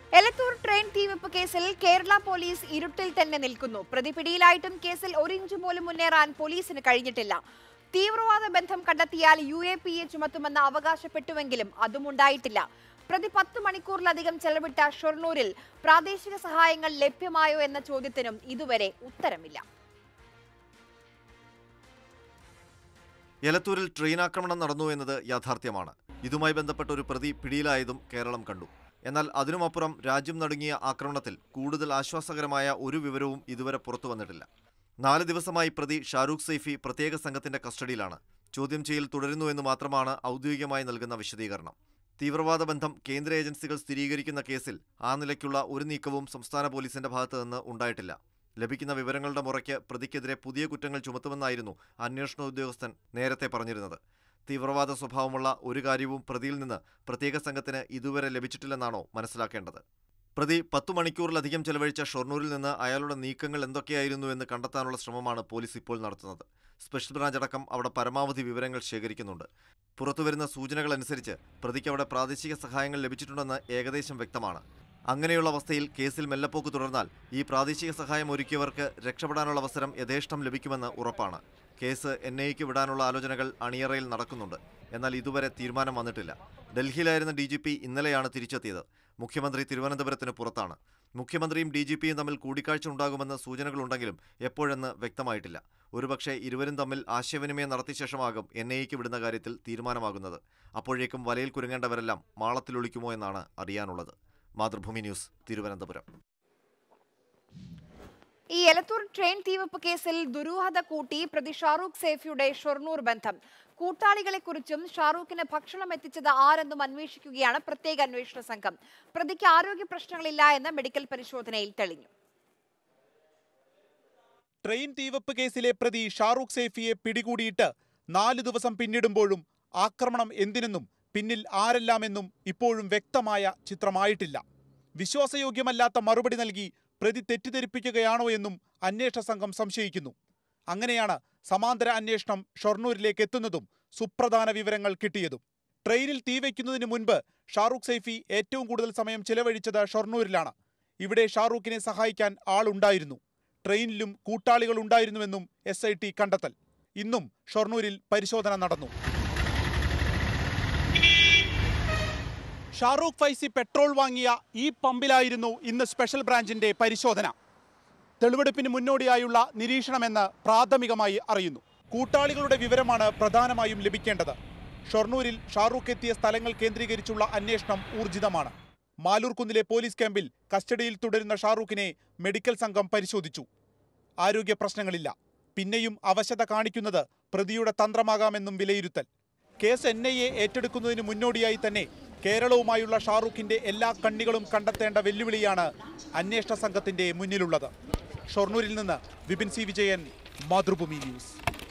Elathur train തീവെപ്പ് കേസിൽ Kerala police ഇരുട്ടിൽ തന്നെ നിൽക്കുന്നു പ്രതി പിടിയിലായിട്ടും കേസിൽ ഒരു ഇഞ്ച് പോലും മുന്നേറാൻ പോലീസിന് കഴിഞ്ഞിട്ടില്ല തീവ്രവാദ ബന്ധം കണ്ടെത്തിയാൽ യു എ പി എ ചുമത്തുമെന്ന് അവകാശപ്പെട്ടുവെങ്കിലും അതും ഉണ്ടായിട്ടില്ല പ്രതി പത്ത് മണിക്കൂറിലധികം ചെലവിട്ട ഷൊർണൂരിൽ പ്രാദേശിക സഹായങ്ങൾ ലഭ്യമായോ എന്ന ചോദ്യത്തിനും ഇതുവരെ ഉത്തരമില്ല എലത്തൂരിൽ ട്രെയിൻ ആക്രമണം നടന്നു എന്നത് യാഥാർത്ഥ്യമാണ് ഇതുമായി ബന്ധപ്പെട്ട ഒരു പ്രതി പിടിയിലായതും കേരളം കണ്ടു എന്നാൽ അതിനുമപ്പുറം രാജ്യം നടുങ്ങിയ ആക്രമണത്തിൽ കൂടുതൽ ആശ്വാസകരമായ ഒരു വിവരവും ഇതുവരെ പുറത്തു വന്നിട്ടില്ല നാല് ദിവസമായി പ്രതി ഷാരൂഖ് സൈഫി പ്രത്യേക സംഘത്തിന്റെ കസ്റ്റഡിയിലാണ് ചോദ്യം ചെയ്യൽ തുടരുന്നുവെന്ന് മാത്രമാണ് ഔദ്യോഗികമായി നൽകുന്ന വിശദീകരണം തീവ്രവാദ ബന്ധം കേന്ദ്ര ഏജൻസികൾ സ്ഥിരീകരിക്കുന്ന കേസിൽ ആ നിലയ്ക്കുള്ള ഒരു നീക്കവും സംസ്ഥാന പോലീസിന്റെ ഭാഗത്ത് നിന്ന് ഉണ്ടായിട്ടില്ല ലഭിക്കുന്ന വിവരങ്ങളുടെ മുറയ്ക്ക് പ്രതിക്കെതിരെ പുതിയ കുറ്റങ്ങൾ ചുമത്തുമെന്നായിരുന്നു അന്വേഷണ ഉദ്യോഗസ്ഥൻ നേരത്തെ പറഞ്ഞിരുന്നത് തീവ്രവാദ സ്വഭാവമുള്ള ഒരു കാര്യവും പ്രതിയിൽ നിന്ന് പ്രത്യേക സംഘത്തിന് ഇതുവരെ ലഭിച്ചിട്ടില്ലെന്നാണോ മനസ്സിലാക്കേണ്ടത് പ്രതി പത്തു മണിക്കൂറിലധികം ചെലവഴിച്ച ഷൊർണൂരിൽ നിന്ന് അയാളുടെ നീക്കങ്ങൾ എന്തൊക്കെയായിരുന്നു എന്ന് കണ്ടെത്താനുള്ള ശ്രമമാണ് പോലീസ് ഇപ്പോൾ നടത്തുന്നത് സ്പെഷ്യൽ ബ്രാഞ്ച് അടക്കം അവിടെ പരമാവധി വിവരങ്ങൾ ശേഖരിക്കുന്നുണ്ട് പുറത്തുവരുന്ന സൂചനകൾ അനുസരിച്ച് പ്രതിക്ക് അവിടെ പ്രാദേശിക സഹായങ്ങൾ ലഭിച്ചിട്ടുണ്ടെന്ന് ഏകദേശം വ്യക്തമാണ് അങ്ങനെയുള്ള അവസ്ഥയിൽ കേസിൽ മെല്ലപ്പോക്ക് തുടർന്നാൽ ഈ പ്രാദേശിക സഹായം ഒരുക്കിയവർക്ക് രക്ഷപ്പെടാനുള്ള അവസരം യഥേഷ്ടം ലഭിക്കുമെന്ന് ഉറപ്പാണ് കേസ് എൻ ഐക്ക് വിടാനുള്ള ആലോചനകൾ അണിയറയിൽ നടക്കുന്നുണ്ട് എന്നാൽ ഇതുവരെ തീരുമാനം വന്നിട്ടില്ല ഡൽഹിയിലായിരുന്ന ഡി ജി പി ഇന്നലെയാണ് തിരിച്ചെത്തിയത് മുഖ്യമന്ത്രി തിരുവനന്തപുരത്തിന് പുറത്താണ് മുഖ്യമന്ത്രിയും ഡി ജി പിയും തമ്മിൽ കൂടിക്കാഴ്ച ഉണ്ടാകുമെന്ന് സൂചനകളുണ്ടെങ്കിലും എപ്പോഴെന്ന് വ്യക്തമായിട്ടില്ല ഒരുപക്ഷെ ഇരുവരും തമ്മിൽ ആശയവിനിമയം നടത്തിയ ശേഷമാകും എൻ ഐക്ക് വിടുന്ന കാര്യത്തിൽ തീരുമാനമാകുന്നത് അപ്പോഴേക്കും വലയിൽ കുരുങ്ങേണ്ടവരെല്ലാം മാളത്തിലൊളിക്കുമോ എന്നാണ് അറിയാനുള്ളത് മാതൃഭൂമി ന്യൂസ് തിരുവനന്തപുരം ഈ എലത്തൂർ ട്രെയിൻ തീവെപ്പ് കേസിൽ ദുരൂഹത കൂട്ടി പ്രതി ഷാറൂഖ് സേഫിയുടെ ഷൊർണൂർ ബന്ധം കൂട്ടാളികളെക്കുറിച്ചും ഷാറൂഖിന് ഭക്ഷണം എത്തിച്ചത് ആരെന്നും അന്വേഷിക്കുകയാണ് പ്രത്യേക അന്വേഷണ സംഘം പ്രതിക്ക് ആരോഗ്യ പ്രശ്നങ്ങളില്ല എന്ന് മെഡിക്കൽ പരിശോധനയിൽ തെളിഞ്ഞു ട്രെയിൻ തീവെപ്പ് കേസിലെ പ്രതി ഷാറൂഖ് സേഫിയെ പിടികൂടിയിട്ട് നാല് ദിവസം പിന്നിടുമ്പോഴും ആക്രമണം എന്തിനെന്നും പിന്നിൽ ആരെല്ലാമെന്നും ഇപ്പോഴും വ്യക്തമായ ചിത്രമായിട്ടില്ല വിശ്വാസയോഗ്യമല്ലാത്ത മറുപടി നൽകി പ്രതി തെറ്റിദ്ധരിപ്പിക്കുകയാണോ എന്നും അന്വേഷണ സംഘം സംശയിക്കുന്നു അങ്ങനെയാണ് സമാന്തര അന്വേഷണം ഷൊർണൂരിലേക്ക് എത്തുന്നതും സുപ്രധാന വിവരങ്ങൾ കിട്ടിയതും ട്രെയിനിൽ തീവയ്ക്കുന്നതിന് മുൻപ് ഷാറൂഖ് സൈഫി ഏറ്റവും കൂടുതൽ സമയം ചിലവഴിച്ചത് ഷൊർണൂരിലാണ് ഇവിടെ ഷാറൂഖിനെ സഹായിക്കാൻ ആളുണ്ടായിരുന്നു ട്രെയിനിലും കൂട്ടാളികൾ ഉണ്ടായിരുന്നുവെന്നും എസ് ഐ ടി കണ്ടെത്തൽ ഇന്നും ഷൊർണൂരിൽ പരിശോധന നടന്നു ഷാറൂഖ് ഫൈസി പെട്രോൾ വാങ്ങിയ ഈ പമ്പിലായിരുന്നു ഇന്ന് സ്പെഷ്യൽ ബ്രാഞ്ചിന്റെ പരിശോധന തെളിവെടുപ്പിന് മുന്നോടിയായുള്ള നിരീക്ഷണമെന്ന് പ്രാഥമികമായി അറിയുന്നു കൂട്ടാളികളുടെ വിവരമാണ് പ്രധാനമായും ലഭിക്കേണ്ടത് ഷൊർണൂരിൽ ഷാറൂഖ് എത്തിയ സ്ഥലങ്ങൾ കേന്ദ്രീകരിച്ചുള്ള അന്വേഷണം ഊർജിതമാണ് മാലൂർകുന്നിലെ പോലീസ് ക്യാമ്പിൽ കസ്റ്റഡിയിൽ തുടരുന്ന ഷാറൂഖിനെ മെഡിക്കൽ സംഘം പരിശോധിച്ചു ആരോഗ്യ പ്രശ്നങ്ങളില്ല പിന്നെയും അവശത കാണിക്കുന്നത് പ്രതിയുടെ തന്ത്രമാകാമെന്നും വിലയിരുത്തൽ കേസ് എൻ ഐ എ ഏറ്റെടുക്കുന്നതിന് മുന്നോടിയായി തന്നെ കേരളവുമായുള്ള ഷാറൂഖിന്റെ എല്ലാ കണ്ണികളും കണ്ടെത്തേണ്ട വെല്ലുവിളിയാണ് അന്വേഷണ സംഘത്തിന്റെ മുന്നിലുള്ളത് ഷൊർണൂരിൽ നിന്ന് വിപിൻ സി വിജയൻ മാതൃഭൂമി ന്യൂസ്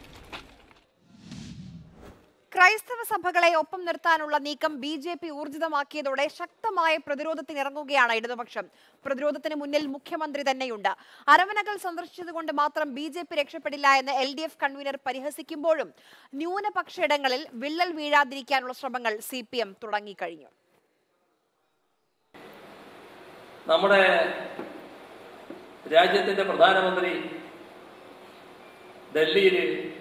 ക്രൈസ്തവ സഭകളെ ഒപ്പം നിർത്താനുള്ള നീക്കം ബി ജെ പി ഊർജിതമാക്കിയതോടെ ശക്തമായ പ്രതിരോധത്തിനിറങ്ങുകയാണ് ഇടതുപക്ഷം പ്രതിരോധത്തിന് മുന്നിൽ മുഖ്യമന്ത്രി തന്നെയുണ്ട് അരവനകൾ സന്ദർശിച്ചതുകൊണ്ട് മാത്രം ബി ജെ പി രക്ഷപ്പെടില്ല എന്ന് എൽ ഡി എഫ് കൺവീനർ പരിഹസിക്കുമ്പോഴും ന്യൂനപക്ഷ ഇടങ്ങളിൽ വിള്ളൽ വീഴാതിരിക്കാനുള്ള ശ്രമങ്ങൾ സി പി എം തുടങ്ങിക്കഴിഞ്ഞു നമ്മുടെ രാജ്യത്തിന്റെ പ്രധാനമന്ത്രി ഡൽഹിയിൽ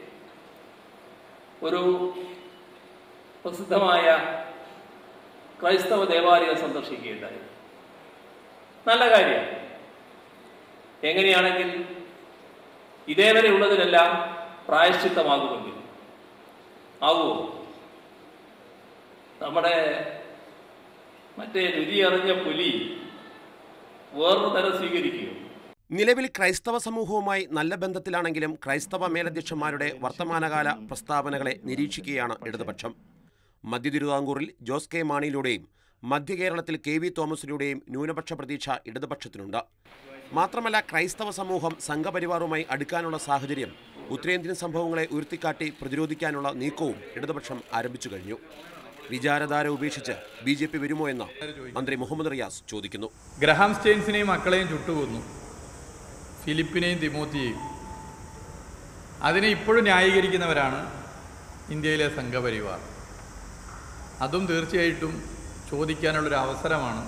ഒരു പ്രസിദ്ധമായ ക്രൈസ്തവ ദേവാലയം സന്ദർശിക്കുകയുണ്ടായി നല്ല കാര്യം എങ്ങനെയാണെങ്കിൽ ഇതേവരെ ഉള്ളതിനെല്ലാം പ്രായശ്ചിത്തമാകുമെങ്കിൽ ആകുമോ നമ്മുടെ മറ്റേ രുചിയറിഞ്ഞ പുലി വേറൊരു തരം സ്വീകരിക്കുകയോ നിലവിൽ ക്രൈസ്തവ സമൂഹവുമായി നല്ല ബന്ധത്തിലാണെങ്കിലും ക്രൈസ്തവ മേലധ്യക്ഷന്മാരുടെ വർത്തമാനകാല പ്രസ്താവനകളെ നിരീക്ഷിക്കുകയാണ് ഇടതുപക്ഷം മധ്യ തിരുവിതാംകൂറിൽ ജോസ് കെ മാണിയിലൂടെയും മധ്യ കേരളത്തിൽ കെ വി തോമസിലൂടെയും ന്യൂനപക്ഷ പ്രതീക്ഷ ഇടതുപക്ഷത്തിനുണ്ട് മാത്രമല്ല ക്രൈസ്തവ സമൂഹം സംഘപരിവാറുമായി അടുക്കാനുള്ള സാഹചര്യം ഉത്തരേന്ത്യൻ സംഭവങ്ങളെ ഉയർത്തിക്കാട്ടി പ്രതിരോധിക്കാനുള്ള നീക്കവും ഇടതുപക്ഷം ആരംഭിച്ചു കഴിഞ്ഞു വിചാരധാര ഉപേക്ഷിച്ച് ബി ജെ പി വരുമോ എന്ന് മന്ത്രി മുഹമ്മദ് റിയാസ് ചോദിക്കുന്നു ഗ്രഹാം സ്റ്റെയിൻസിനെയും മക്കളെയും ചുട്ടുകൊന്നു ഫിലിപ്പിനെയും തിമോത്തിയെയും അതിനെ ഇപ്പോഴും ന്യായീകരിക്കുന്നവരാണ് ഇന്ത്യയിലെ സംഘപരിവാർ അതും തീർച്ചയായിട്ടും ചോദിക്കാനുള്ളൊരു അവസരമാണ്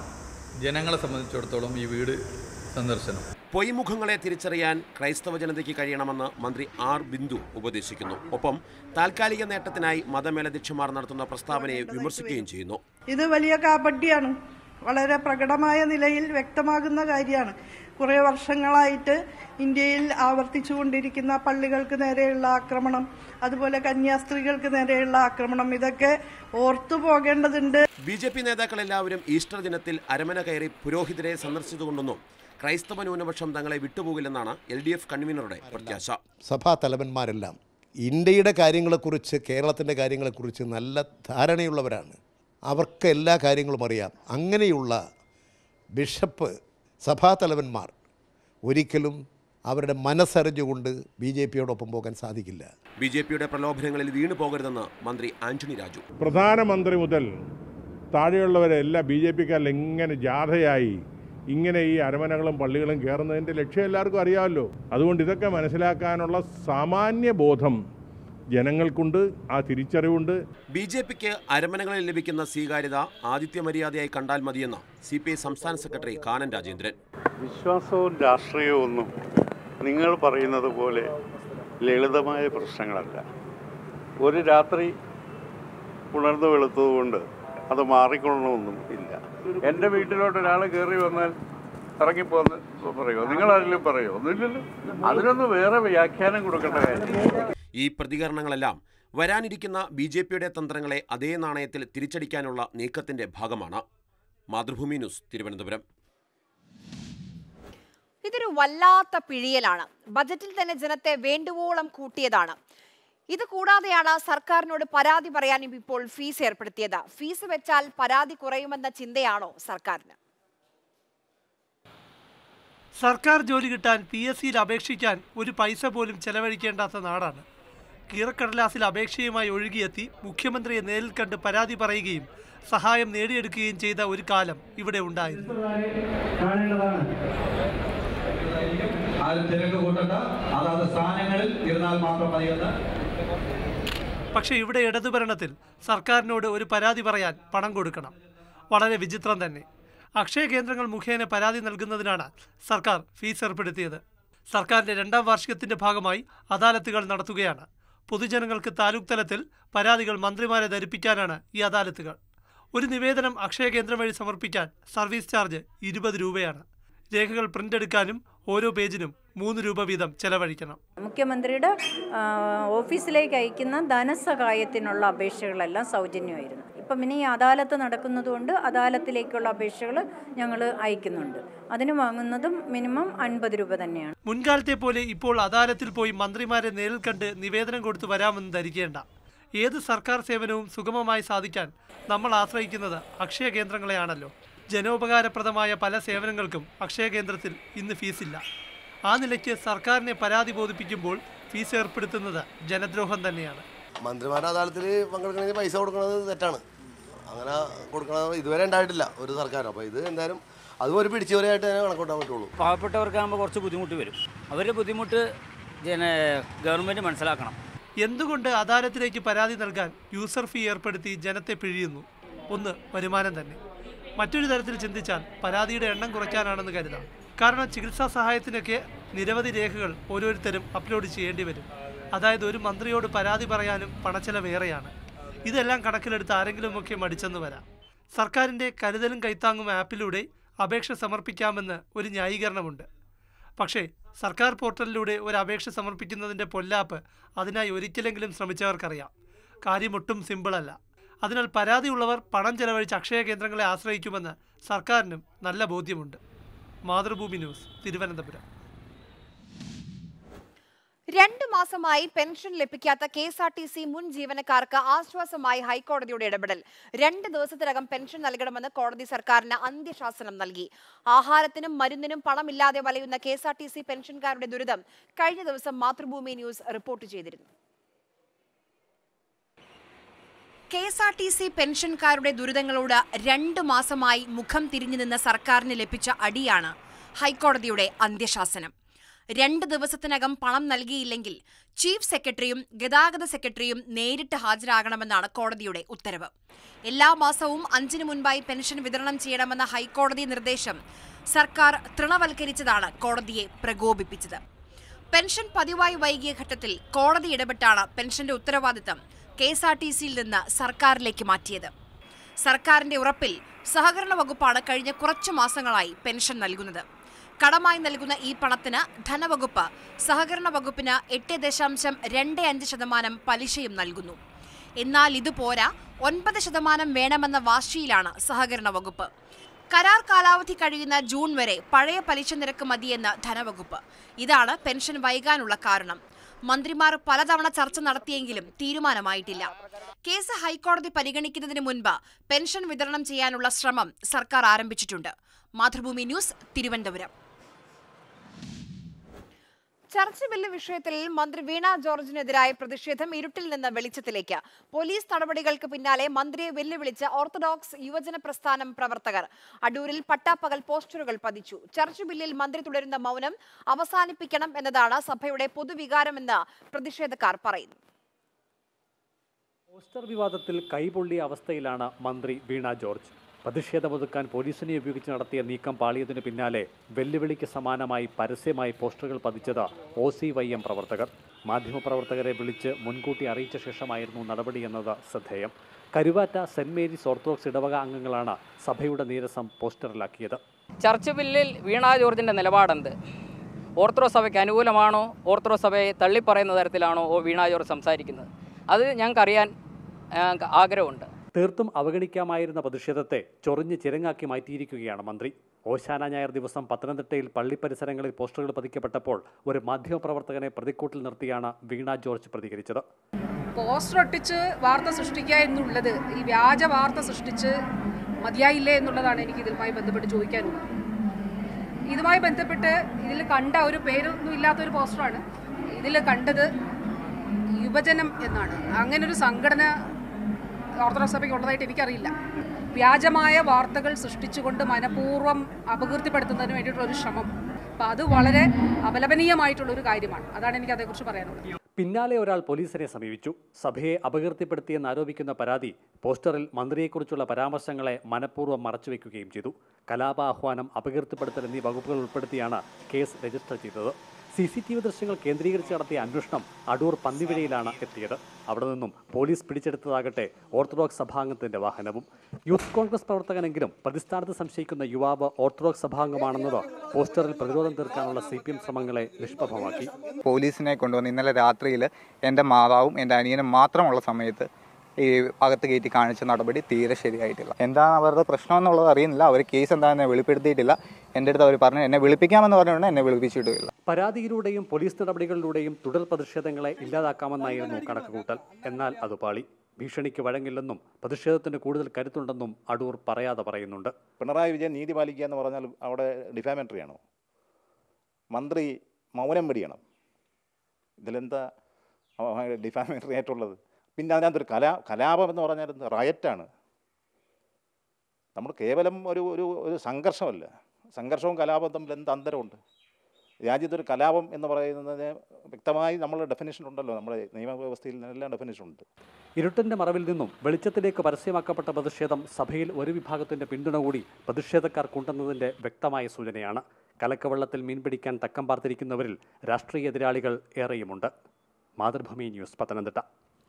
ജനങ്ങളെ സംബന്ധിച്ചിടത്തോളം ഈ വീട് സന്ദർശനം പൊയ്മുഖങ്ങളെ തിരിച്ചറിയാൻ ക്രൈസ്തവ ജനതയ്ക്ക് കഴിയണമെന്ന് മന്ത്രി ആർ ബിന്ദു ഉപദേശിക്കുന്നു ഒപ്പം താൽക്കാലിക നേട്ടത്തിനായി മതമേലധ്യക്ഷന്മാർ നടത്തുന്ന പ്രസ്താവനയെ വിമർശിക്കുകയും ചെയ്യുന്നു ഇത് വലിയ കാപട്യാണ് വളരെ പ്രകടമായ നിലയിൽ വ്യക്തമാകുന്ന കാര്യമാണ് കുറേ വർഷങ്ങളായിട്ട് ഇന്ത്യയിൽ ആവർത്തിച്ചുകൊണ്ടിരിക്കുന്ന പള്ളികൾക്ക് നേരെയുള്ള ആക്രമണം അതുപോലെ കന്യാസ്ത്രീകൾക്ക് നേരെയുള്ള ആക്രമണം ഇതൊക്കെ ഓർത്തു പോകേണ്ടതുണ്ട് ബി ജെ പി നേതാക്കളെല്ലാവരും ഈസ്റ്റർ ദിനത്തിൽ അരമന കയറി പുരോഹിതരെ സന്ദർശിച്ചുകൊണ്ടൊന്നും ക്രൈസ്തവ ന്യൂനപക്ഷം തങ്ങളെ വിട്ടുപോകില്ലെന്നാണ് എൽ ഡി എഫ് കൺവീനറുടെ പ്രത്യാശ സഭാ തലവന്മാരെല്ലാം ഇന്ത്യയുടെ കാര്യങ്ങളെക്കുറിച്ച് കേരളത്തിൻ്റെ കാര്യങ്ങളെക്കുറിച്ച് നല്ല ധാരണയുള്ളവരാണ് അവർക്ക് എല്ലാ കാര്യങ്ങളും അറിയാം അങ്ങനെയുള്ള ബിഷപ്പ് സഭാതലവന്മാർ ഒരിക്കലും അവരുടെ മനസ്സറിഞ്ഞുകൊണ്ട് ബി ജെ പിയോടൊപ്പം പോകാൻ സാധിക്കില്ല ബി ജെ പിയുടെ പ്രലോഭനങ്ങളിൽ വീണു പോകരുതെന്ന് മന്ത്രി ആന്റണി രാജു പ്രധാനമന്ത്രി മുതൽ താഴെയുള്ളവരെല്ലാം ബി ജെ പിക്കാരിൽ എങ്ങനെ ജാഥയായി ഇങ്ങനെ ഈ അരമനകളും പള്ളികളും കയറുന്നതിൻ്റെ ലക്ഷ്യം എല്ലാവർക്കും അറിയാമല്ലോ അതുകൊണ്ട് ഇതൊക്കെ മനസ്സിലാക്കാനുള്ള സാമാന്യ ബോധം ജനങ്ങൾക്കുണ്ട് ആ തിരിച്ചറിവുണ്ട് ബി ജെ പിക്ക് അരമനകളിൽ ലഭിക്കുന്ന സ്വീകാര്യത ആദിത്യ മര്യാദയായി കണ്ടാൽ മതിയെന്ന് സി പി ഐ സംസ്ഥാന സെക്രട്ടറി കാനൻ രാജേന്ദ്രൻ വിശ്വാസവും രാഷ്ട്രീയവും ഒന്നും നിങ്ങൾ പറയുന്നത് പോലെ ലളിതമായ പ്രശ്നങ്ങളല്ല ഒരു രാത്രി ഉണർന്നു വെളുത്തതുകൊണ്ട് അത് മാറിക്കൊള്ളണമെന്നും ഇല്ല എൻ്റെ വീട്ടിലോട്ട് ഒരാൾ കയറി വന്നാൽ ഇറങ്ങിപ്പോന്ന് പറയുമോ നിങ്ങളാരെങ്കിലും പറയുമോ ഒന്നുമില്ലല്ലോ അതിനൊന്നും വേറെ വ്യാഖ്യാനം കൊടുക്കേണ്ട കാര്യം ഈ പ്രതികരണങ്ങളെല്ലാം വരാനിരിക്കുന്ന ബി ജെ പിയുടെ തന്ത്രങ്ങളെ അതേ നാണയത്തിൽ തിരിച്ചടിക്കാനുള്ള നീക്കത്തിന്റെ ഭാഗമാണ് മാതൃഭൂമി ന്യൂസ് തിരുവനന്തപുരം ഇതൊരു വല്ലാത്ത പിഴിയലാണ് ബജറ്റിൽ തന്നെ ജനത്തെ വേണ്ടുവോളം കൂട്ടിയതാണ് ഇത് കൂടാതെയാണ് സർക്കാരിനോട് പരാതി പറയാനും ഇപ്പോൾ ഫീസ് ഏർപ്പെടുത്തിയത് ഫീസ് വെച്ചാൽ പരാതി കുറയുമെന്ന ചിന്തയാണോ സർക്കാരിന് സർക്കാർ ജോലി കിട്ടാൻ പി എസ് സിയിൽ അപേക്ഷിക്കാൻ ഒരു പൈസ പോലും ചെലവഴിക്കേണ്ടാത്ത നാടാണ് കീറക്കടലാസിൽ അപേക്ഷയുമായി ഒഴുകിയെത്തി മുഖ്യമന്ത്രിയെ നേരിൽ കണ്ട് പരാതി പറയുകയും സഹായം നേടിയെടുക്കുകയും ചെയ്ത ഒരു കാലം ഇവിടെ ഉണ്ടായിരുന്നു ആരും തിരക്ക് കൂട്ടണ്ട അതാത് സ്ഥാനങ്ങളിൽ ഇരുന്നാൽ മാത്രം മതിയെന്ന് പക്ഷേ ഇവിടെ ഇടതുഭരണത്തിൽ സർക്കാരിനോട് ഒരു പരാതി പറയാൻ പണം കൊടുക്കണം വളരെ വിചിത്രം തന്നെ അക്ഷയ കേന്ദ്രങ്ങൾ മുഖേന പരാതി നൽകുന്നതിനാണ് സർക്കാർ ഫീസ് ഏർപ്പെടുത്തിയത് സർക്കാരിന്റെ രണ്ടാം വാർഷികത്തിന്റെ ഭാഗമായി അദാലത്തുകൾ നടത്തുകയാണ് പൊതുജനങ്ങൾക്ക് താലൂക്ക് തലത്തിൽ പരാതികൾ മന്ത്രിമാരെ ധരിപ്പിക്കാനാണ് ഈ അദാലത്തുകൾ ഒരു നിവേദനം അക്ഷയ കേന്ദ്രം വഴി സമർപ്പിക്കാൻ സർവീസ് ചാർജ് ഇരുപത് രൂപയാണ് രേഖകൾ പ്രിന്റ് എടുക്കാനും ഓരോ പേജിനും മൂന്ന് രൂപ വീതം ചെലവഴിക്കണം മുഖ്യമന്ത്രിയുടെ ആ, ഓഫീസിലേക്ക് അയക്കുന്ന ധനസഹായത്തിനുള്ള അപേക്ഷകളെല്ലാം സൗജന്യമായിരുന്നു ഇപ്പം ഇനി ഈ അദാലത്ത് നടക്കുന്നതുകൊണ്ട് അദാലത്തിലേക്കുള്ള അപേക്ഷകൾ ഞങ്ങൾ അയക്കുന്നുണ്ട് അതിന് വാങ്ങുന്നതും മിനിമം അൻപത് രൂപ തന്നെയാണ് മുൻകാലത്തെ പോലെ ഇപ്പോൾ അദാലത്തിൽ പോയി മന്ത്രിമാരെ നേരിൽ കണ്ട് നിവേദനം കൊടുത്തു വരാമെന്ന് ധരിക്കേണ്ട ഏത് സർക്കാർ സേവനവും സുഗമമായി സാധിക്കാൻ നമ്മൾ ആശ്രയിക്കുന്നത് അക്ഷയ കേന്ദ്രങ്ങളെയാണല്ലോ ജനോപകാരപ്രദമായ പല സേവനങ്ങൾക്കും അക്ഷയ കേന്ദ്രത്തിൽ ഇന്ന് ഫീസില്ല ആ നിലയ്ക്ക് സർക്കാരിനെ പരാതി ബോധിപ്പിക്കുമ്പോൾ ഫീസ് ഏർപ്പെടുത്തുന്നത് ജനദ്രോഹം തന്നെയാണ് മന്ത്രിമാരുടെ അദാലത്തിൽ പങ്കെടുക്കണമെങ്കിൽ പൈസ കൊടുക്കുന്നത് തെറ്റാണ് അങ്ങനെ കൊടുക്കണത് ഇതുവരെ ഉണ്ടായിട്ടില്ല ഒരു സർക്കാർ അപ്പോൾ ഇത് എന്തായാലും അതും ഒരു പിടിച്ചുവരെയായിട്ട് തന്നെ കണക്കൂട്ടാൻ പറ്റുള്ളൂ പാവപ്പെട്ടവർക്കാകുമ്പോൾ കുറച്ച് ബുദ്ധിമുട്ട് വരും അവരുടെ ബുദ്ധിമുട്ട് ജന ഗവൺമെൻറ് മനസ്സിലാക്കണം എന്തുകൊണ്ട് അദാലത്തിലേക്ക് പരാതി നൽകാൻ യൂസർ ഫീ ഏർപ്പെടുത്തി ജനത്തെ പിഴിയുന്നു ഒന്ന് വരുമാനം തന്നെ മറ്റൊരു തരത്തിൽ ചിന്തിച്ചാൽ പരാതിയുടെ എണ്ണം കുറയ്ക്കാനാണെന്ന് കരുതാം കാരണം ചികിത്സാ സഹായത്തിനൊക്കെ നിരവധി രേഖകൾ ഓരോരുത്തരും അപ്ലോഡ് ചെയ്യേണ്ടി വരും അതായത് ഒരു മന്ത്രിയോട് പരാതി പറയാനും പണച്ചെലവേറെയാണ് ഇതെല്ലാം കണക്കിലെടുത്ത് ആരെങ്കിലുമൊക്കെ മടിച്ചെന്ന് വരാം സർക്കാരിൻ്റെ കരുതലും കൈത്താങ്ങും ആപ്പിലൂടെ അപേക്ഷ സമർപ്പിക്കാമെന്ന് ഒരു ന്യായീകരണമുണ്ട് പക്ഷേ സർക്കാർ പോർട്ടലിലൂടെ ഒരു അപേക്ഷ സമർപ്പിക്കുന്നതിൻ്റെ പൊല്ലാപ്പ് അതിനായി ഒരിക്കലെങ്കിലും ശ്രമിച്ചവർക്കറിയാം കാര്യം ഒട്ടും സിമ്പിളല്ല അതിനാൽ പരാതിയുള്ളവർ പണം ചെലവഴിച്ച് അക്ഷയ കേന്ദ്രങ്ങളെ ആശ്രയിക്കുമെന്ന് സർക്കാരിനും നല്ല ബോധ്യമുണ്ട് മാതൃഭൂമി ന്യൂസ് തിരുവനന്തപുരം രണ്ടു മാസമായി പെൻഷൻ ലഭിക്കാത്ത K S R T C മുൻ ജീവനക്കാർക്ക് ആശ്വാസമായി ഹൈക്കോടതിയുടെ ഇടപെടൽ രണ്ട് ദിവസത്തിനകം പെൻഷൻ നൽകണമെന്ന് കോടതി സർക്കാരിന് അന്ത്യശാസനം നൽകി ആഹാരത്തിനും മരുന്നിനും പണമില്ലാതെ വലയുന്ന K S R T C പെൻഷൻകാരുടെ ദുരിതം കഴിഞ്ഞ ദിവസം മാതൃഭൂമി ന്യൂസ് റിപ്പോർട്ട് ചെയ്തിരുന്നു K S R T C പെൻഷൻകാരുടെ ദുരിതങ്ങളോട് രണ്ടു മാസമായി മുഖം തിരിഞ്ഞു നിന്ന സർക്കാരിന് ലഭിച്ച അടിയാണ് ഹൈക്കോടതിയുടെ അന്ത്യശാസനം രണ്ട് ദിവസത്തിനകം പണം നൽകിയില്ലെങ്കിൽ ചീഫ് സെക്രട്ടറിയും ഗതാഗത സെക്രട്ടറിയും നേരിട്ട് ഹാജരാകണമെന്നാണ് കോടതിയുടെ ഉത്തരവ് എല്ലാ മാസവും അഞ്ചിന് മുൻപായി പെൻഷൻ വിതരണം ചെയ്യണമെന്ന ഹൈക്കോടതി നിർദ്ദേശം സർക്കാർ തൃണവൽക്കരിച്ചതാണ് കോടതിയെ പ്രകോപിപ്പിച്ചത് പെൻഷൻ പതിവായി വൈകിയ ഘട്ടത്തിൽ കോടതി ഇടപെട്ടാണ് പെൻഷന്റെ ഉത്തരവാദിത്തം കെ എസ് ആർ ടി സിയിൽ നിന്ന് സർക്കാരിലേക്ക് മാറ്റിയത് സർക്കാരിന്റെ ഉറപ്പിൽ സഹകരണ വകുപ്പാണ് കഴിഞ്ഞ കുറച്ചു മാസങ്ങളായി പെൻഷൻ നൽകുന്നത് കടമായി നൽകുന്ന ഈ പണത്തിന് ധനവകുപ്പ് സഹകരണ വകുപ്പിന് എട്ട് ദശാംശം രണ്ട് അഞ്ച് ശതമാനം പലിശയും നൽകുന്നു എന്നാൽ ഇത് പോരാ ഒൻപത് ശതമാനം വേണമെന്ന വാശിയിലാണ് സഹകരണ വകുപ്പ് കരാർ കാലാവധി കഴിയുന്ന ജൂൺ വരെ പഴയ പലിശ നിരക്ക് മതിയെന്ന് ധനവകുപ്പ് ഇതാണ് പെൻഷൻ വൈകാനുള്ള കാരണം മന്ത്രിമാർ പലതവണ ചർച്ച നടത്തിയെങ്കിലും തീരുമാനമായിട്ടില്ല കേസ് ഹൈക്കോടതി പരിഗണിക്കുന്നതിന് മുൻപ് പെൻഷൻ വിതരണം ചെയ്യാനുള്ള ശ്രമം സർക്കാർ ആരംഭിച്ചിട്ടുണ്ട് Mathrubhumi news Thiruvananthapuram church bill വിഷയത്തിൽ മന്ത്രി വീണ ജോർജിനെതിരായ പ്രതിഷേധം ഇരുട്ടിൽ നിന്ന് വെളിച്ചത്തിലേക്ക് പോലീസ് നടപടികൾക്ക് പിന്നാലെ മന്ത്രിയെ വെല്ലുവിളിച്ച ഓർത്തഡോക്സ് യുവജന പ്രസ്ഥാനം പ്രവർത്തകർ അടൂരിൽ പട്ടാപ്പകൽ പോസ്റ്ററുകൾ പതിച്ചു ചർച്ച് ബില്ലിൽ മന്ത്രി തുടരുന്ന മൗനം അവസാനിപ്പിക്കണം എന്നതാണ് സഭയുടെ പൊതുവികാരമെന്ന് പ്രതിഷേധക്കാർ പറയുന്നു പോസ്റ്റർ വിവാദത്തിൽ കൈപൊള്ളിയ അവസ്ഥയിലാണ് മന്ത്രി വീണ ജോർജ് പ്രതിഷേധമൊതുക്കാൻ പോലീസിനെ ഉപയോഗിച്ച് നടത്തിയ നീക്കം പാളിയതിനു പിന്നാലെ വെല്ലുവിളിക്ക് സമാനമായി പരസ്യമായി പോസ്റ്ററുകൾ പതിച്ചത് ഒ സി വൈ എം പ്രവർത്തകർ മാധ്യമപ്രവർത്തകരെ വിളിച്ച് മുൻകൂട്ടി അറിയിച്ച ശേഷമായിരുന്നു നടപടിയെന്നത് ശ്രദ്ധേയം കരുവാറ്റ സെന്റ് മേരീസ് ഓർത്തഡോക്സ് ഇടവക അംഗങ്ങളാണ് സഭയുടെ നീരസം പോസ്റ്ററിലാക്കിയത് ചർച്ച് ബില്ലിൽ വീണ ജോർജിൻ്റെ നിലപാടെന്ത് ഓർത്തഡോക്സ് സഭയ്ക്ക് അനുകൂലമാണോ ഓർത്തഡോക്സ് സഭയെ തള്ളിപ്പറയുന്ന തരത്തിലാണോ ഓ വീണ ജോർജ് സംസാരിക്കുന്നത് അത് ഞങ്ങൾക്കറിയാൻ ആ, ആഗ്രഹമുണ്ട് തീർത്തും അവഗണിക്കാമായിരുന്ന പ്രതിഷേധത്തെ ചൊറിഞ്ഞ് ചിരങ്ങാക്കി മാറ്റിയിരിക്കുകയാണ് മന്ത്രി ഓശാന ഞായർ ദിവസം പത്തനംതിട്ടയിൽ പള്ളി പരിസരങ്ങളിൽ പോസ്റ്ററുകൾ പതിക്കപ്പെട്ടപ്പോൾ ഒരു മാധ്യമപ്രവർത്തകനെ പ്രതിക്കൂട്ടിൽ നിർത്തിയാണ് വീണ ജോർജ് പ്രതികരിച്ചത് പോസ്റ്റർ ഒട്ടിച്ച് വാർത്ത സൃഷ്ടിക്കുക എന്നുള്ളത് ഈ വ്യാജ വാർത്ത സൃഷ്ടിച്ച് മതിയായില്ലേ എന്നുള്ളതാണ് എനിക്ക് ഇതുമായി ബന്ധപ്പെട്ട് ചോദിക്കാനുള്ളത് ഇതുമായി ബന്ധപ്പെട്ട് ഇതിൽ കണ്ട ഒരു പേരൊന്നും ഇല്ലാത്തൊരു പോസ്റ്ററാണ് ഇതിൽ കണ്ടത് യുവജനം എന്നാണ് അങ്ങനെ ഒരു സംഘടന ഓർത്തഡോക്സ് സഭയ്ക്ക് ഉള്ളതായിട്ട് എനിക്കറിയില്ല വ്യാജമായ വാർത്തകൾ സൃഷ്ടിച്ചുകൊണ്ട് മനഃപൂർവ്വം അപകീർത്തിപ്പെടുത്തുന്നതിന് വേണ്ടിയിട്ടുള്ള ഒരു ശ്രമം അപ്പം അത് വളരെ അപലപനീയമായിട്ടുള്ളൊരു കാര്യമാണ് അതാണ് എനിക്ക് അതേക്കുറിച്ച് പറയാനുള്ളത് പിന്നാലെ ഒരാൾ പോലീസിനെ സമീപിച്ചു സഭയെ അപകീർത്തിപ്പെടുത്തിയെന്ന് ആരോപിക്കുന്ന പരാതി പോസ്റ്ററിൽ മന്ത്രിയെക്കുറിച്ചുള്ള പരാമർശങ്ങളെ മനഃപൂർവ്വം മറച്ചുവെക്കുകയും ചെയ്തു കലാപാഹ്വാനം അപകീർത്തിപ്പെടുത്തൽ എന്നീ വകുപ്പുകൾ ഉൾപ്പെടുത്തിയാണ് കേസ് രജിസ്റ്റർ ചെയ്തത് സി സി ടി വി ദൃശ്യങ്ങൾ കേന്ദ്രീകരിച്ച് നടത്തിയ അന്വേഷണം അടൂർ പന്നിവിഴയിലാണ് എത്തിയത് അവിടെ നിന്നും പോലീസ് പിടിച്ചെടുത്തതാകട്ടെ ഓർത്തഡോക്സ് സഭാംഗത്തിന്റെ വാഹനവും യൂത്ത് കോൺഗ്രസ് പ്രവർത്തകനെങ്കിലും പ്രതിസ്ഥാനത്ത് സംശയിക്കുന്ന യുവാവ് ഓർത്തഡോക്സ് സഭാംഗമാണെന്നത് പോസ്റ്ററിൽ പ്രതിരോധം തീർക്കാനുള്ള സി പി എം ശ്രമങ്ങളെ നിഷ്പ്രഭമാക്കി പോലീസിനെ കൊണ്ടുവന്ന് ഇന്നലെ രാത്രിയിൽ എൻ്റെ മാതാവും എൻ്റെ അനിയനും മാത്രമുള്ള സമയത്ത് ഈ അകത്ത് കയറ്റി കാണിച്ച നടപടി തീരെ ശരിയായിട്ടില്ല എന്താണ് അവരുടെ പ്രശ്നം എന്നുള്ളത് അറിയുന്നില്ല അവർ കേസ് എന്താണെന്ന് വെളിപ്പെടുത്തിയിട്ടില്ല എൻ്റെ അടുത്ത് അവർ പറഞ്ഞു എന്നെ വിളിപ്പിക്കാമെന്ന് പറഞ്ഞുകൊണ്ട് എന്നെ വിളിപ്പിച്ചിട്ടുമില്ല പരാതിയിലൂടെയും പോലീസ് നടപടികളിലൂടെയും തുടർ പ്രതിഷേധങ്ങളെ ഇല്ലാതാക്കാമെന്നായിരുന്നു കണക്കുകൂട്ടൽ എന്നാൽ അത് പാളി ഭീഷണിക്ക് വഴങ്ങില്ലെന്നും പ്രതിഷേധത്തിന് കൂടുതൽ കരുത്തുണ്ടെന്നും അടൂർ പറയാതെ പറയുന്നുണ്ട് പിണറായി വിജയൻ നീതി പാലിക്കുക എന്ന് പറഞ്ഞാൽ അവിടെ ഡിഫാമേറ്ററി ആണോ മന്ത്രി മൗനം വെടിയണം ഇതിലെന്താ ഡിഫാമേറ്ററി ആയിട്ടുള്ളത് പിന്നെ അതിനകത്തൊരു കലാ കലാപം എന്ന് പറഞ്ഞാൽ എന്ത് റയറ്റാണ് നമ്മൾ കേവലം ഒരു ഒരു ഒരു സംഘർഷമല്ല സംഘർഷവും കലാപവും തമ്മിൽ എന്ത് അന്തരമുണ്ട് രാജ്യത്തൊരു കലാപം എന്ന് പറയുന്നതിന് വ്യക്തമായി നമ്മൾ ഡെഫിനേഷൻ ഉണ്ടല്ലോ നമ്മുടെ നിയമവ്യവസ്ഥയിൽ എല്ലാം ഡെഫിനേഷൻ ഉണ്ട് ഇരുട്ടിന്റെ മറവിൽ നിന്നും വെളിച്ചത്തിലേക്ക് പരസ്യമാക്കപ്പെട്ട പ്രതിഷേധം സഭയിൽ ഒരു വിഭാഗത്തിന്റെ പിന്തുണ കൂടി പ്രതിഷേധക്കാർക്കുണ്ടെന്നതിന്റെ വ്യക്തമായ സൂചനയാണ് കലക്കവെള്ളത്തിൽ മീൻ പിടിക്കാൻ തക്കം പാർത്തിരിക്കുന്നവരിൽ രാഷ്ട്രീയ എതിരാളികൾ ഏറെയുമുണ്ട് മാതൃഭൂമി ന്യൂസ് പത്തനംതിട്ട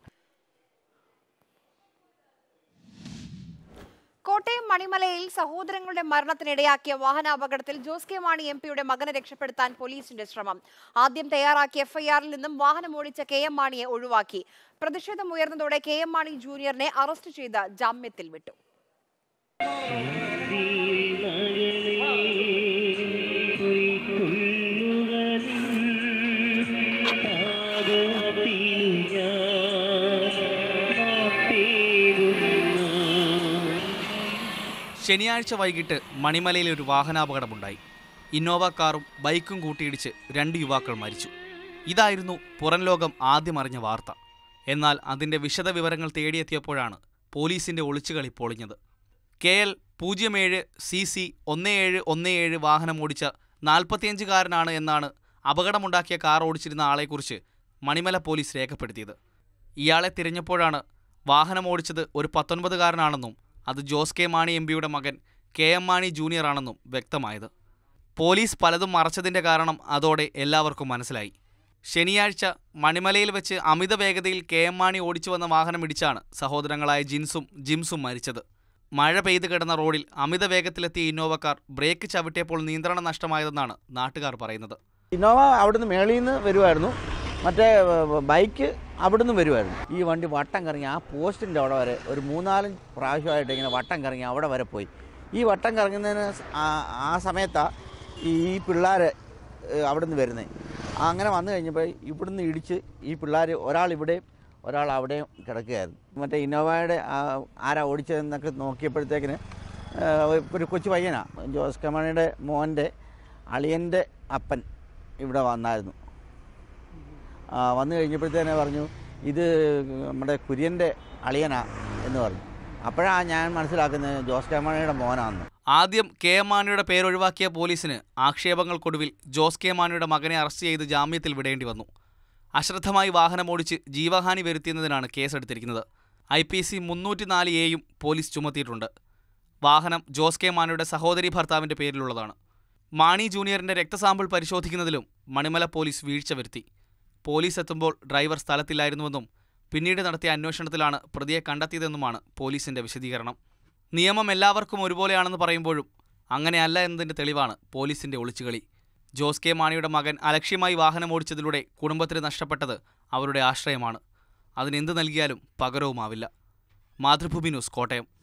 കോട്ടയം മണിമലയിൽ സഹോദരങ്ങളുടെ മരണത്തിനിടയാക്കിയ വാഹനാപകടത്തിൽ ജോസ് കെ മാണി എം പിയുടെ മകനെ രക്ഷപ്പെടുത്താൻ പോലീസിന്റെ ശ്രമം ആദ്യം തയ്യാറാക്കിയ എഫ്ഐആറിൽ നിന്നും വാഹനം ഓടിച്ച കെ എം മാണിയെ ഒഴിവാക്കി പ്രതിഷേധം ഉയർന്നതോടെ കെ എം മാണി ജൂനിയറിനെ അറസ്റ്റ് ചെയ്ത് ജാമ്യത്തിൽ വിട്ടു ശനിയാഴ്ച വൈകിട്ട് മണിമലയിൽ ഒരു വാഹനാപകടമുണ്ടായി ഇന്നോവ കാറും ബൈക്കും കൂട്ടിയിടിച്ച് രണ്ട് യുവാക്കൾ മരിച്ചു ഇതായിരുന്നു പുറം ലോകം ആദ്യം അറിഞ്ഞ വാർത്ത എന്നാൽ അതിൻ്റെ വിശദ വിവരങ്ങൾ തേടിയെത്തിയപ്പോഴാണ് പോലീസിൻ്റെ ഒളിച്ചുകളി പൊളിഞ്ഞത് കെ എൽ പൂജ്യം ഏഴ് സി സി ഒന്ന് ഏഴ് ഒന്ന് ഏഴ് വാഹനം ഓടിച്ച നാൽപ്പത്തിയഞ്ചുകാരനാണ് എന്നാണ് അപകടമുണ്ടാക്കിയ കാർ ഓടിച്ചിരുന്ന ആളെക്കുറിച്ച് മണിമല പോലീസ് രേഖപ്പെടുത്തിയത് ഇയാളെ തിരഞ്ഞപ്പോഴാണ് വാഹനം ഓടിച്ചത് ഒരു പത്തൊൻപതുകാരനാണെന്നും അത് ജോസ് കെ മാണി എം പിയുടെ മകൻ കെ എം മാണി ജൂനിയർ ആണെന്നും വ്യക്തമായത് പോലീസ് പലതും മറച്ചതിന്റെ കാരണം അതോടെ എല്ലാവർക്കും മനസ്സിലായി ശനിയാഴ്ച മണിമലയിൽ വെച്ച് അമിത വേഗതയിൽ കെ എം മാണി ഓടിച്ചു വന്ന വാഹനം ഇടിച്ചാണ് സഹോദരങ്ങളായ ജിൻസും ജിംസും മരിച്ചത് മഴ പെയ്തു കിടന്ന റോഡിൽ അമിത വേഗത്തിലെത്തിയ ഇന്നോവ കാർ ബ്രേക്ക് ചവിട്ടിയപ്പോൾ നിയന്ത്രണം നഷ്ടമായതെന്നാണ് നാട്ടുകാർ പറയുന്നത് ഇന്നോവ അവിടുന്ന് മേളിൽ നിന്ന് വരുമായിരുന്നു മറ്റേ ഏഹ്, ബൈക്ക് അവിടുന്ന് വരുമായിരുന്നു ഈ വണ്ടി വട്ടം കറങ്ങി ആ പോസ്റ്റിൻ്റെ അവിടെ വരെ ഒരു മൂന്നാലും പ്രാവശ്യമായിട്ട് ഇങ്ങനെ വട്ടം കറങ്ങി അവിടെ വരെ പോയി ഈ വട്ടം കറങ്ങുന്നതിന് സ് ആ- ആ സമയത്താണ് ഈ പിള്ളേർ അവിടുന്ന് വരുന്നത് അങ്ങനെ വന്നു കഴിഞ്ഞപ്പോൾ ഇവിടുന്ന് ഇടിച്ച് ഈ പിള്ളേർ ഒരാൾ ഇവിടെയും ഒരാൾ അവിടെയും കിടക്കുകയായിരുന്നു മറ്റേ ഇന്നോവയുടെ ആ- ആരാ ഓടിച്ചതെന്നൊക്കെ നോക്കിയപ്പോഴത്തേക്കിന് ഏഹ്, ഒരു കൊച്ചു പയ്യനാണ് ജോസ് കമണിയുടെ മോൻ്റെ അളിയൻ്റെ അപ്പൻ ഇവിടെ വന്നായിരുന്നു ആ, വന്നു കഴിഞ്ഞപ്പോഴത്തേനെ പറഞ്ഞു ഇത് നമ്മുടെ കുര്യൻ്റെ അളിയനാ എന്ന് പറഞ്ഞു അപ്പോഴാണ് ഞാൻ മനസ്സിലാക്കുന്നത് ജോസ് കെ മാണിയുടെ മോനാണെന്ന് ആദ്യം കെ എം മാണിയുടെ പേരൊഴിവാക്കിയ പോലീസിന് ആക്ഷേപങ്ങൾക്കൊടുവിൽ ജോസ് കെ മാണിയുടെ മകനെ അറസ്റ്റ് ചെയ്ത് ജാമ്യത്തിൽ വിടേണ്ടി വന്നു അശ്രദ്ധമായി വാഹനമോടിച്ച് ജീവഹാനി വരുത്തിയെന്നതിനാണ് കേസെടുത്തിരിക്കുന്നത് ഐ പി സി മുന്നൂറ്റി നാല് എയും പോലീസ് ചുമത്തിയിട്ടുണ്ട് വാഹനം ജോസ് കെ മാണിയുടെ സഹോദരി ഭർത്താവിൻ്റെ പേരിലുള്ളതാണ് മാണി ജൂനിയറിന്റെ രക്തസാമ്പിൾ പരിശോധിക്കുന്നതിലും മണിമല പോലീസ് വീഴ്ച വരുത്തി പോലീസ് എത്തുമ്പോൾ ഡ്രൈവർ സ്ഥലത്തില്ലായിരുന്നുവെന്നും പിന്നീട് നടത്തിയ അന്വേഷണത്തിലാണ് പ്രതിയെ കണ്ടെത്തിയതെന്നുമാണ് പോലീസിന്റെ വിശദീകരണം നിയമം എല്ലാവർക്കും ഒരുപോലെയാണെന്ന് പറയുമ്പോഴും അങ്ങനെയല്ല എന്നതിന്റെ തെളിവാണ് പോലീസിന്റെ ഒളിച്ചുകളി ജോസ് കെ മാണിയുടെ മകൻ അലക്ഷ്യമായി വാഹനം ഓടിച്ചതിലൂടെ കുടുംബത്തിന് നഷ്ടപ്പെട്ടത് അവരുടെ ആശ്രയമാണ് അതിനെന്ത് നൽകിയാലും പകരവുമാവില്ല മാതൃഭൂമി ന്യൂസ് കോട്ടയം